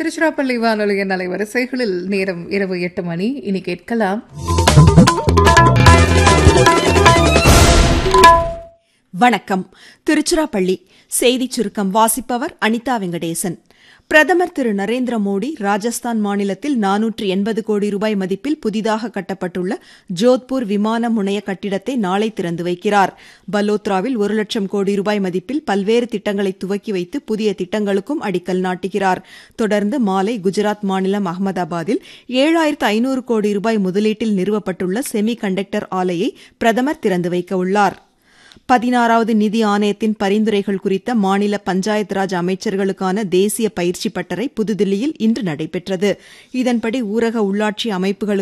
திருச்சிராப்பள்ளி வானொலியின் அலைவரிசைகளில் நேரம் இரவு எட்டு மணி இனி கேட்கலாம் வணக்கம் திருச்சிராப்பள்ளி செய்திச் சுருக்கம் வாசிப்பவர் அனிதா வெங்கடேசன் பிரதமர் திரு நரேந்திர மோடி ராஜஸ்தான் மாநிலத்தில் நானூற்று எண்பது கோடி ரூபாய் மதிப்பில் புதிதாக கட்டப்பட்டுள்ள ஜோத்பூர் விமான முனைய கட்டிடத்தை நாளை திறந்து வைக்கிறார் பலோத்ராவில் ஒரு லட்சம் கோடி ரூபாய் மதிப்பில் பல்வேறு திட்டங்களை துவக்கி வைத்து புதிய திட்டங்களுக்கும் அடிக்கல் நாட்டுகிறார் தொடர்ந்து மாலை குஜராத் மாநிலம் அகமதாபாத்தில் ஏழாயிரத்து ஐநூறு கோடி ரூபாய் முதலீட்டில் நிறுவப்பட்டுள்ள செமி கண்டக்டர் ஆலையை பிரதமர் திறந்து வைக்க உள்ளார் பதினாறாவது நிதி ஆணையத்தின் பரிந்துரைகள் குறித்த மாநில பஞ்சாயத் ராஜ் அமைச்சர்களுக்கான தேசிய பயிற்சி பட்டறை புதுதில்லியில் இன்று நடைபெற்றது இதன்படி ஊரக உள்ளாட்சி அமைப்புகளுக்கு